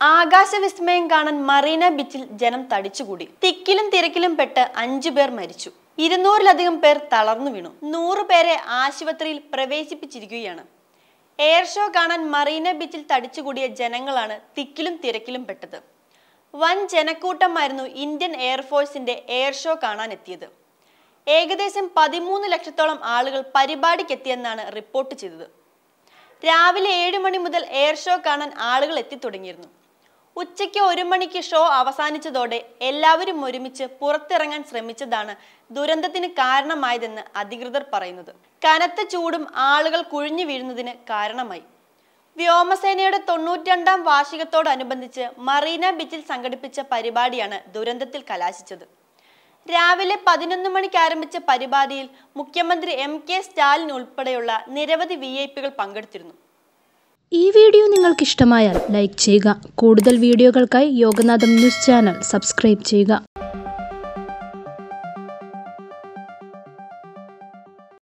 ആകാശവിസ്മയം കാണാൻ മറീന ബീച്ചിൽ ജനം തടിച്ചുകൂടി തിക്കിലും തിരക്കിലും പെട്ട് അഞ്ചു പേർ മരിച്ചു ഇരുന്നൂറിലധികം പേർ തളർന്നു വീണു നൂറ് പേരെ ആശുപത്രിയിൽ പ്രവേശിപ്പിച്ചിരിക്കുകയാണ് എയർ ഷോ കാണാൻ മറീന ബീച്ചിൽ തടിച്ചുകൂടിയ ജനങ്ങളാണ് തിക്കിലും തിരക്കിലും പെട്ടത് വൻ ജനക്കൂട്ടമായിരുന്നു ഇന്ത്യൻ എയർഫോഴ്സിന്റെ എയർ ഷോ കാണാൻ എത്തിയത് ഏകദേശം പതിമൂന്ന് ലക്ഷത്തോളം ആളുകൾ പരിപാടിക്കെത്തിയെന്നാണ് റിപ്പോർട്ട് ചെയ്തത് രാവിലെ ഏഴ് മണി മുതൽ എയർ ഷോ കാണാൻ ആളുകൾ എത്തിത്തുടങ്ങിയിരുന്നു ഉച്ചയ്ക്ക് ഒരു മണിക്ക് ഷോ അവസാനിച്ചതോടെ എല്ലാവരും ഒരുമിച്ച് പുറത്തിറങ്ങാൻ ശ്രമിച്ചതാണ് ദുരന്തത്തിന് കാരണമായതെന്ന് അധികൃതർ പറയുന്നത് കനത്ത ചൂടും ആളുകൾ കുഴിഞ്ഞു വീഴുന്നതിന് കാരണമായി വ്യോമസേനയുടെ തൊണ്ണൂറ്റിരണ്ടാം വാർഷികത്തോടനുബന്ധിച്ച് മറീന ബീച്ചിൽ സംഘടിപ്പിച്ച പരിപാടിയാണ് ദുരന്തത്തിൽ കലാശിച്ചത് രാവിലെ പതിനൊന്ന് മണിക്ക് ആരംഭിച്ച പരിപാടിയിൽ മുഖ്യമന്ത്രി എം കെ സ്റ്റാലിൻ ഉൾപ്പെടെയുള്ള നിരവധി വി ഐ പികൾ പങ്കെടുത്തിരുന്നു ഈ വീഡിയോ നിങ്ങൾക്ക് ഇഷ്ടമായാൽ ലൈക്ക് ചെയ്യുക കൂടുതൽ വീഡിയോകൾക്കായി യോഗനാഥം ന്യൂസ് ചാനൽ സബ്സ്ക്രൈബ് ചെയ്യുക